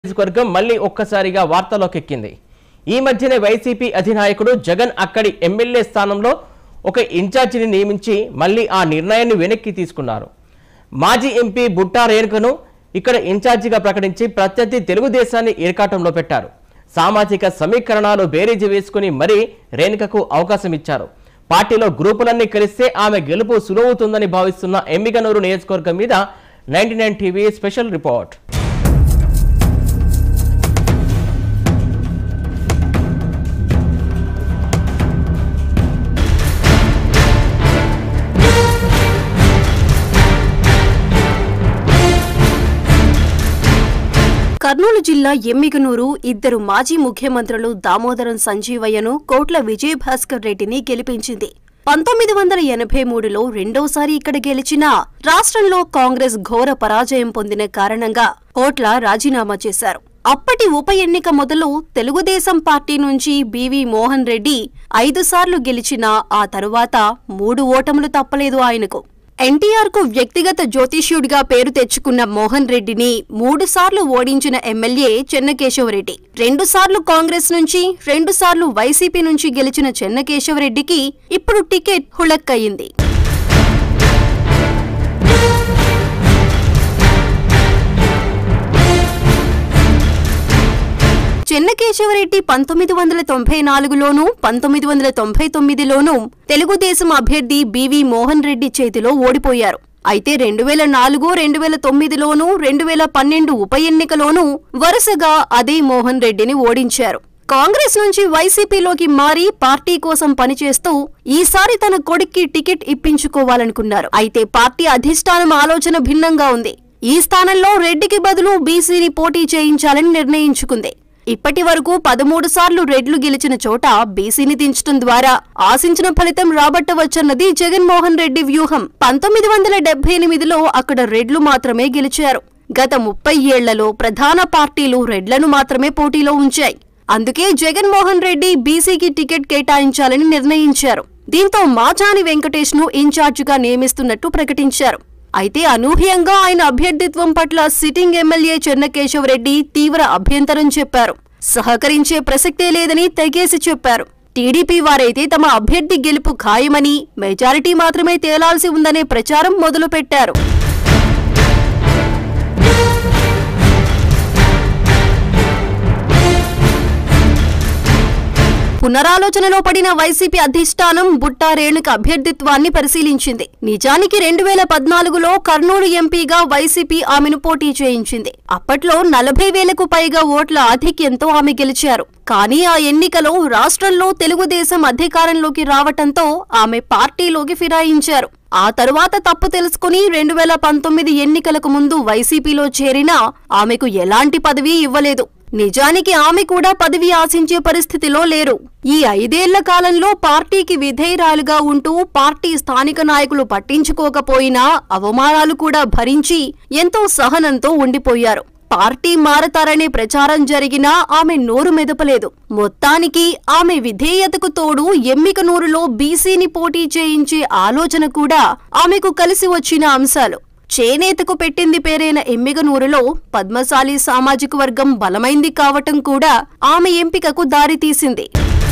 నియోజకవర్గం మళ్ళీ ఒక్కసారిగా వార్తలోకి ఎక్కింది ఈ మధ్యనే వైసీపీ అధినాయకుడు జగన్ అక్కడి ఎమ్మెల్యే స్థానంలో ఒక ఇన్ఛార్జిని నియమించి మళ్ళీ ఆ నిర్ణయాన్ని వెనక్కి తీసుకున్నారు మాజీ ఎంపీ బుట్టా రేణుకను ఇక్కడ ఇన్ఛార్జిగా ప్రకటించి ప్రత్యర్థి తెలుగుదేశాన్ని ఇరకాటంలో పెట్టారు సామాజిక సమీకరణాలు బేరీజు వేసుకుని మరీ రేణుకకు అవకాశం ఇచ్చారు పార్టీలో గ్రూపులన్నీ కలిస్తే ఆమె గెలుపు సులువుతుందని భావిస్తున్న ఎమ్మిగనూరు నియోజకవర్గం మీద ninety nine TV special report Kurnool జిల్లా ఎమ్మిగనూరు ఇద్దరు మాజీ ముఖ్యమంత్రులు దామోదరం సంజీవయ్యను కోట్ల విజయభాస్కర్ రెడ్డిని గెలిపించింది పంతొమ్మిది వందల ఎనభై మూడులో రెండోసారి ఇక్కడ గెలిచినా రాష్ట్రంలో కాంగ్రెస్ ఘోర పరాజయం పొందిన కారణంగా కోట్ల రాజీనామా చేశారు అప్పటి ఉప ఎన్నిక మొదలు తెలుగుదేశం పార్టీ నుంచి బివి మోహన్ రెడ్డి ఐదుసార్లు గెలిచినా ఆ తరువాత మూడు ఓటములు తప్పలేదు ఆయనకు ఎన్టీఆర్ కు వ్యక్తిగత జ్యోతిష్యుడిగా పేరు తెచ్చుకున్న మోహన్ రెడ్డిని మూడుసార్లు ఓడించిన ఎమ్మెల్యే చెన్నకేశవరెడ్డి రెండుసార్లు కాంగ్రెస్ నుంచి రెండుసార్లు వైసీపీ నుంచి గెలిచిన చెన్నకేశవరెడ్డికి ఇప్పుడు టికెట్ హుళక్కయింది చెన్నకేశవరెడ్డి పంతొమ్మిది వందల తొంభై నాలుగులోనూ పంతొమ్మిది వందల తొంభై తొమ్మిదిలోనూ తెలుగుదేశం అభ్యర్థి బివి మోహన్ రెడ్డి చేతిలో ఓడిపోయారు అయితే రెండు వేల నాలుగు రెండు వేల తొమ్మిదిలోనూ రెండు వేల పన్నెండు ఉప ఎన్నికలోనూ వరుసగా అదే మోహన్ రెడ్డిని ఓడించారు కాంగ్రెస్ నుంచి వైసీపీలోకి మారి పార్టీ కోసం పనిచేస్తూ ఈసారి తన కొడుక్కి టికెట్ ఇప్పించుకోవాలనుకున్నారు అయితే పార్టీ అధిష్టానం ఆలోచన భిన్నంగా ఉంది ఈ స్థానంలో రెడ్డికి బదులు బీసీని పోటీ చేయించాలని నిర్ణయించుకుంది ఇప్పటి వరకు పదమూడు సార్లు రెడ్లు గెలిచిన చోట బీసీని దించడం ద్వారా ఆశించిన ఫలితం రాబట్టవచ్చన్నది జగన్మోహన్ రెడ్డి వ్యూహం పంతొమ్మిది వందల డెబ్బై ఎనిమిదిలో అక్కడ రెడ్లు మాత్రమే గెలిచారు గత ముప్పై ఏళ్లలో ప్రధాన పార్టీలు రెడ్లను మాత్రమే పోటీలో ఉంచాయి అందుకే జగన్మోహన్ రెడ్డి బీసీకి టికెట్ కేటాయించాలని నిర్ణయించారు దీంతో మాచాని వెంకటేష్ ను ఇన్ఛార్జిగా నియమిస్తున్నట్టు ప్రకటించారు అయితే అనూహ్యంగా ఆయన అభ్యర్థిత్వం పట్ల సిట్టింగ్ ఎమ్మెల్యే చెన్నకేశవరెడ్డి తీవ్ర అభ్యంతరం చెప్పారు సహకరించే ప్రసక్తే లేదని తెగేసి చెప్పారు టీడీపీ వారైతే తమ అభ్యర్థి గెలుపు ఖాయమని మెజారిటీ మాత్రమే తేలాల్సి ఉందనే ప్రచారం మొదలుపెట్టారు పునరాలోచనలో పడిన వైసీపీ అధిష్టానం బుట్టా రేణుక అభ్యర్థిత్వాన్ని పరిశీలించింది నిజానికి రెండు వేల పద్నాలుగులో కర్నూలు ఎంపీగా వైసీపీ ఆమెను పోటీ చేయించింది అప్పట్లో నలభై వేలకు పైగా ఓట్ల ఆధిక్యంతో ఆమె గెలిచారు కానీ ఆ ఎన్నికలో రాష్ట్రంలో తెలుగుదేశం అధికారంలోకి రావటంతో ఆమె పార్టీలోకి ఫిరాయించారు ఆ తరువాత తప్పు తెలుసుకుని రెండు వేల పంతొమ్మిది ఎన్నికలకు ముందు వైసీపీలో చేరినా ఆమెకు ఎలాంటి పదవి ఇవ్వలేదు నిజానికి ఆమె కూడా పదవి ఆశించే పరిస్థితిలో లేరు ఈ ఐదేళ్ల కాలంలో పార్టీకి విధేయురాలుగా ఉంటూ పార్టీ స్థానిక నాయకులు పట్టించుకోకపోయినా అవమానాలు కూడా భరించి ఎంతో సహనంతో ఉండిపోయారు పార్టీ మారతారనే ప్రచారం జరిగినా ఆమె నోరు మెదపలేదు మొత్తానికి ఆమె విధేయతకు తోడు ఎమ్మికనూరులో బీసీని పోటీ చేయించే ఆలోచన కూడా ఆమెకు కలిసి వచ్చిన అంశాలు చేనేతకు పెట్టింది పేరైన ఎమ్మిగనూరులో పద్మశాలి సామాజిక వర్గం బలమైంది కావటం కూడా ఆమె ఎంపికకు దారితీసింది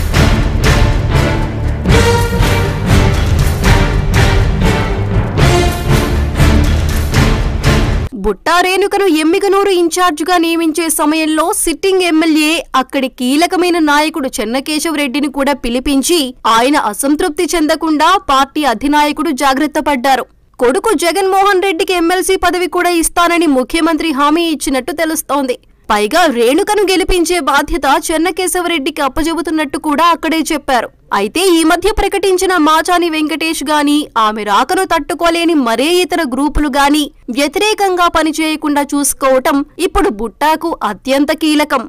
బుట్టా రేణుకను ఎమ్మిగనూరు ఇన్ఛార్జిగా నియమించే సమయంలో సిట్టింగ్ ఎమ్మెల్యే అక్కడి కీలకమైన నాయకుడు చెన్నకేశవరెడ్డిని కూడా పిలిపించి ఆయన అసంతృప్తి చెందకుండా పార్టీ అధినాయకుడు జాగ్రత్త పడ్డారు కొడుకు జగన్మోహన్ రెడ్డికి ఎమ్మెల్సీ పదవి కూడా ఇస్తానని ముఖ్యమంత్రి హామీ ఇచ్చినట్టు తెలుస్తోంది పైగా రేణుకను గెలిపించే బాధ్యత చెన్నకేశవరెడ్డికి అప్పజెబుతున్నట్టు కూడా అక్కడే చెప్పారు అయితే ఈ మధ్య ప్రకటించిన మాచాని వెంకటేష్ గాని ఆమె రాకను తట్టుకోలేని మరే ఇతర గ్రూపులు గాని వ్యతిరేకంగా పనిచేయకుండా చూసుకోవటం ఇప్పుడు బుట్టాకు అత్యంత కీలకం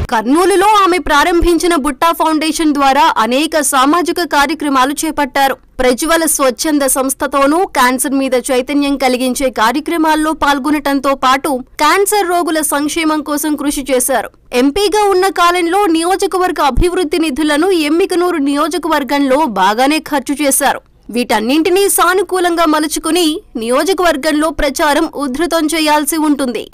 కర్నూలులో ఆమె ప్రారంభించిన బుట్టా ఫౌండేషన్ ద్వారా అనేక సామాజిక కార్యక్రమాలు చేపట్టారు ప్రజ్వల స్వచ్ఛంద సంస్థతోనూ క్యాన్సర్ మీద చైతన్యం కలిగించే కార్యక్రమాల్లో పాల్గొనటంతో పాటు క్యాన్సర్ రోగుల సంక్షేమం కోసం కృషి చేశారు ఎంపీగా ఉన్న కాలంలో నియోజకవర్గ అభివృద్ధి నిధులను ఎమ్మికనూరు నియోజకవర్గంలో బాగానే ఖర్చు చేశారు వీటన్నింటినీ సానుకూలంగా మలుచుకుని నియోజకవర్గంలో ప్రచారం ఉధృతం చేయాల్సి ఉంటుంది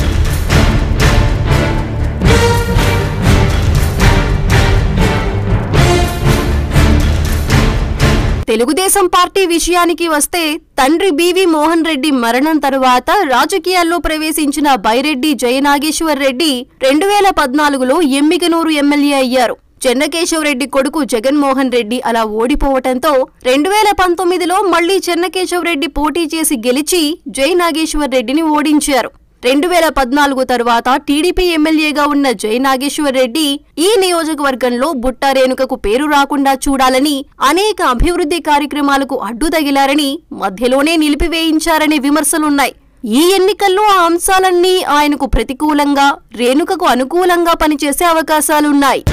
తెలుగుదేశం పార్టీ విషయానికి వస్తే తండ్రి బివి మోహన్ రెడ్డి మరణం తరువాత రాజకీయాల్లో ప్రవేశించిన బైరెడ్డి జయనాగేశ్వర్ రెడ్డి రెండు వేల పద్నాలుగులో ఎమ్మిగనూరు ఎమ్మెల్యే అయ్యారు చెన్నకేశవరెడ్డి కొడుకు జగన్మోహన్ రెడ్డి అలా ఓడిపోవటంతో రెండు వేల పంతొమ్మిదిలో మళ్లీ చెన్నకేశవరెడ్డి పోటీ చేసి గెలిచి జై నాగేశ్వర్ రెడ్డిని ఓడించారు రెండు వేల పద్నాలుగు తరువాత టీడీపీ ఎమ్మెల్యేగా ఉన్న జై నాగేశ్వర్ రెడ్డి ఈ నియోజకవర్గంలో బుట్టా రేణుకకు పేరు రాకుండా చూడాలని అనేక అభివృద్ధి కార్యక్రమాలకు అడ్డు తగిలారని మధ్యలోనే నిలిపివేయించారనే విమర్శలున్నాయి ఈ ఎన్నికల్లో ఆ అంశాలన్నీ ఆయనకు ప్రతికూలంగా రేణుకకు అనుకూలంగా పనిచేసే అవకాశాలున్నాయి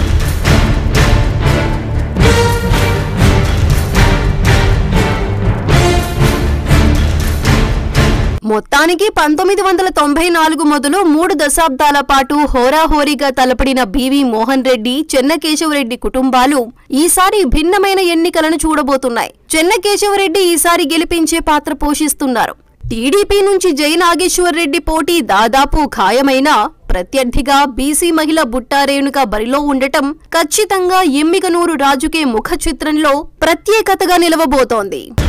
మొత్తానికి పంతొమ్మిది వందల తొంభై నాలుగు మొదలు మూడు దశాబ్దాల పాటు హోరాహోరీగా తలపడిన బివి మోహన్ రెడ్డి చెన్నకేశవరెడ్డి కుటుంబాలు ఈసారి భిన్నమైన ఎన్నికలను చూడబోతున్నాయి చెన్నకేశవరెడ్డి ఈసారి గెలిపించే పాత్ర పోషిస్తున్నారు టీడీపీ నుంచి జై నాగేశ్వర్ రెడ్డి పోటీ దాదాపు ఖాయమైనా ప్రత్యర్థిగా బీసీ మహిళ బుట్టారేణుక బరిలో ఉండటం ఖచ్చితంగా ఎమ్మిగనూరు రాజుకే ముఖ చిత్రంలో ప్రత్యేకతగా నిలవబోతోంది